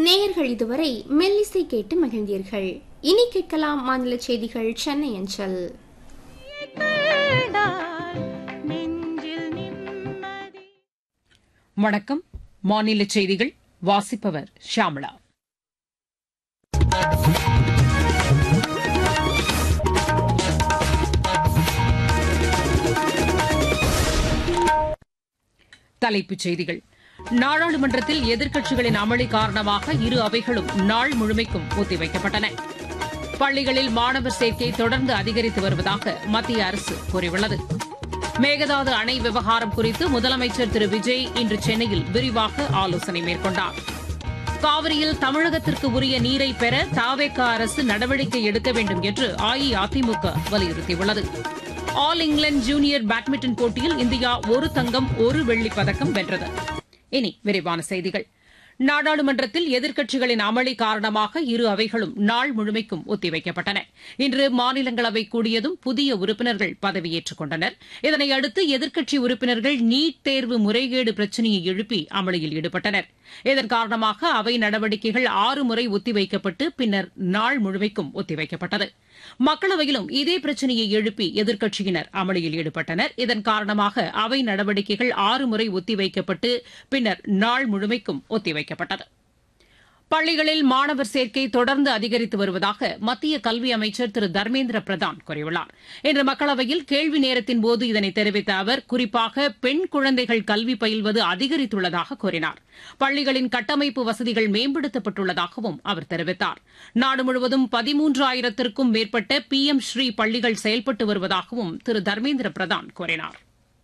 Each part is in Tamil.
நேயர்கள் இதுவரை மெல்லிசை கேட்டு மகிழ்ந்தீர்கள் இனி கேட்கலாம் மாநில செய்திகள் சென்னை அஞ்சல் நெஞ்சில் நிம்மதி வணக்கம் மாநில செய்திகள் வாசிப்பவர் ஷியாமளா தலைப்புச் செய்திகள் நாடாளுமன்றத்தில் எதிர்க்கட்சிகளின் அமளி காரணமாக இரு அவைகளும் நாள் முழுமைக்கும் ஒத்திவைக்கப்பட்டன பள்ளிகளில் மாணவர் சேர்க்கை தொடர்ந்து அதிகரித்து வருவதாக மத்திய அரசு கூறியுள்ளது மேகதாது அணை விவகாரம் குறித்து முதலமைச்சர் திரு விஜய் இன்று சென்னையில் விரிவாக ஆலோசனை மேற்கொண்டார் காவிரியில் தமிழகத்திற்கு உரிய நீரை பெற தாவேக அரசு நடவடிக்கை எடுக்க வேண்டும் என்று அஇஅதிமுக வலியுறுத்தியுள்ளது ஆல் இங்கிலாந்து ஜூனியர் பேட்மிண்டன் போட்டியில் இந்தியா ஒரு தங்கம் ஒரு வெள்ளிப் பதக்கம் வென்றது இனி விரிவான செய்திகள் நாடாளுமன்றத்தில் எதிர்க்கட்சிகளின் அமளி காரணமாக இரு அவைகளும் நாள் முழுமைக்கும் ஒத்திவைக்கப்பட்டன இன்று மாநிலங்களவை கூடியதும் புதிய உறுப்பினர்கள் பதவியேற்றுக் கொண்டனர் இதனையடுத்து எதிர்க்கட்சி உறுப்பினர்கள் நீட் தேர்வு முறைகேடு பிரச்சினையை எழுப்பி அமளியில் ஈடுபட்டனர் இதன் காரணமாக அவை நடவடிக்கைகள் ஆறு முறை ஒத்திவைக்கப்பட்டு பின்னர் நாள் முழுமைக்கும் ஒத்திவைக்கப்பட்டது மக்களவையிலும் இதே பிரச்சினையை எழுப்பி எதிர்க்கட்சியினர் அமளியில் ஈடுபட்டனர் இதன் காரணமாக அவை நடவடிக்கைகள் ஆறு முறை ஒத்திவைக்கப்பட்டு பின்னர் நாள் முழுமைக்கும் ஒத்திவைக்கப்பட்டது பள்ளிகளில் மாணவர் சேர்க்கை தொடர்ந்து அதிகரித்து வருவதாக மத்திய கல்வி அமைச்சர் திரு தர்மேந்திர பிரதான் கூறியுள்ளார் இன்று மக்களவையில் கேள்வி நேரத்தின் போது இதனை தெரிவித்த அவர் குறிப்பாக பெண் குழந்தைகள் கல்வி பயில்வது அதிகரித்துள்ளதாக கூறினார் பள்ளிகளின் கட்டமைப்பு வசதிகள் மேம்படுத்தப்பட்டுள்ளதாகவும் அவர் தெரிவித்தார் நாடு முழுவதும் பதிமூன்றாயிரத்திற்கும் மேற்பட்ட பி எம் ஸ்ரீ பள்ளிகள் செயல்பட்டு வருவதாகவும் திரு தர்மேந்திர பிரதான் கூறினார்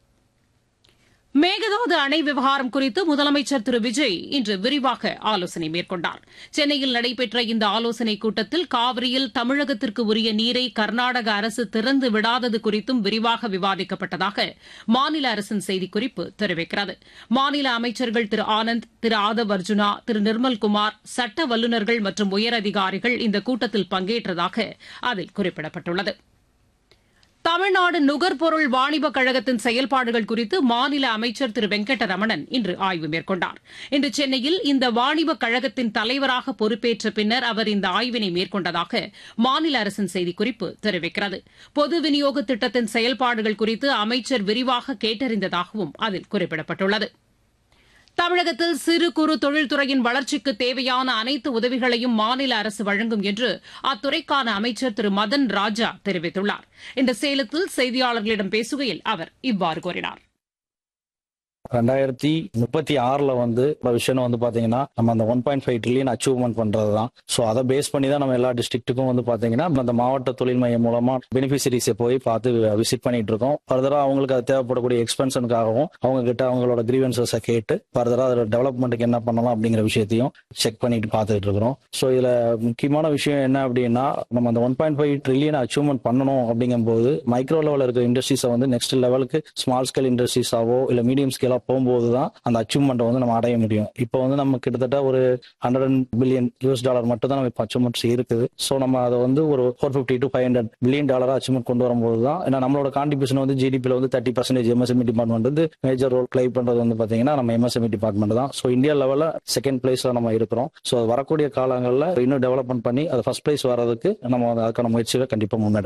மேகதாது அணை விவகாரம் குறித்து முதலமைச்சர் திரு விஜய் இன்று விரிவாக ஆலோசனை மேற்கொண்டார் சென்னையில் நடைபெற்ற இந்த ஆலோசனைக் கூட்டத்தில் காவிரியில் தமிழகத்திற்கு உரிய நீரை கர்நாடக அரசு திறந்து விடாதது குறித்தும் விரிவாக விவாதிக்கப்பட்டதாக மாநில அரசின் செய்திக்குறிப்பு தெரிவிக்கிறது மாநில அமைச்சர்கள் திரு ஆனந்த் திரு ஆதவ் அர்ஜுனா திரு நிர்மல்குமார் சட்ட வல்லுநர்கள் மற்றும் உயரதிகாரிகள் இந்த கூட்டத்தில் பங்கேற்றதாக அதில் குறிப்பிடப்பட்டுள்ளது தமிழ்நாடு நுகர்பொருள் வாணிபக் கழகத்தின் செயல்பாடுகள் குறித்து மாநில அமைச்சர் திரு வெங்கட்டரமணன் இன்று ஆய்வு மேற்கொண்டார் இன்று சென்னையில் இந்த வாணிபக் கழகத்தின் தலைவராக பொறுப்பேற்ற பின்னர் அவர் இந்த ஆய்வினை மேற்கொண்டதாக மாநில அரசின் செய்திக்குறிப்பு தெரிவிக்கிறது பொது விநியோக திட்டத்தின் செயல்பாடுகள் குறித்து அமைச்சர் விரிவாக கேட்டறிந்ததாகவும் அதில் குறிப்பிடப்பட்டுள்ளது தமிழகத்தில் சிறு குறு தொழில்துறையின் வளர்ச்சிக்கு தேவையான அனைத்து உதவிகளையும் மாநில அரசு வழங்கும் என்று அத்துறைக்கான அமைச்சர் திரு மதன் ராஜா தெரிவித்துள்ளார் இன்று சேலத்தில் செய்தியாளர்களிடம் பேசுகையில் அவர் இவ்வாறு கூறினார் ரெண்டாயிரத்தி முப்பத்தி ஆறுல வந்து விஷயம் வந்து பாத்தீங்கன்னா நம்ம அந்த one point five trillion achievement பண்றது தான் ஸோ அதை பேஸ் பண்ணி தான் நம்ம எல்லா டிஸ்ட்ரிக்ட்டுக்கும் வந்து பாத்தீங்கன்னா அந்த மாவட்ட தொழில் மையம் மூலமா பெனிஃபிஷரிஸை போய் பார்த்து விசிட் பண்ணிட்டு இருக்கோம் ஃபர்தரா அவங்களுக்கு அது தேவைப்படக்கூடிய எக்ஸ்பென்ஷனுக்காகவும் அவங்க கிட்ட அவங்களோட கிரீவன்சஸை கேட்டு ஃபர்தரா அதோட டெவலப்மெண்ட்டுக்கு என்ன பண்ணலாம் அப்படிங்கிற விஷயத்தையும் செக் பண்ணிட்டு பார்த்துட்டு இருக்கிறோம் ஸோ இதுல முக்கியமான விஷயம் என்ன அப்படின்னா நம்ம அந்த one point five trillion achievement பண்ணணும் அப்படிங்கும்போது மைக்ரோ லெவலில் இருக்க இண்டஸ்ட்ரீஸை வந்து நெக்ஸ்ட் லெவலுக்கு ஸ்மால் ஸ்கேல் இண்டஸ்ட்ரீஸாவோ இல்லை மீடியம் ஸ்கேலா போகும்போது தான் அந்த அச்சீவ்மெண்ட்டை வந்து நம்ம அடைய முடியும் இப்போ வந்து நம்ம கிட்டத்தட்ட ஒரு ஹண்ட்ரட் பில்லியன் யூஎஸ் டாலர் மட்டும் தான் நம்ம இப்போ அச்சீவ்மெண்ட்ஸ் இருக்குது ஸோ நம்ம அதை வந்து ஒரு four fifty to five hundred billion டாலராக அச்சீவ்மெண்ட் கொண்டு வரும்போது தான் ஏன்னா நம்மளோட கான்ட்ரிபியூஷன் வந்து ஜிடிபியில் வந்து தேர்ட்டி பர்சன்டேஜ் எம்எஸ்எம்இ டிபார்ட்மெண்ட் வந்து மேஜர் ரோல் பிளே பண்ணுறது வந்து பார்த்தீங்கன்னா நம்ம எம்எஸ்எம்இ டிபார்ட்மெண்ட் தான் ஸோ இந்தியா லெவலில் செகண்ட் பிளேஸில் நம்ம இருக்கிறோம் ஸோ வரக்கூடிய காலங்களில் இன்னும் டெவலப்மெண்ட் பண்ணி அது ஃபர்ஸ்ட் பிளேஸ் வர்றதுக்கு நம்ம அதுக்கான முயற்சிகளை கண்டிப்பாக முன்னெடுக்கணும்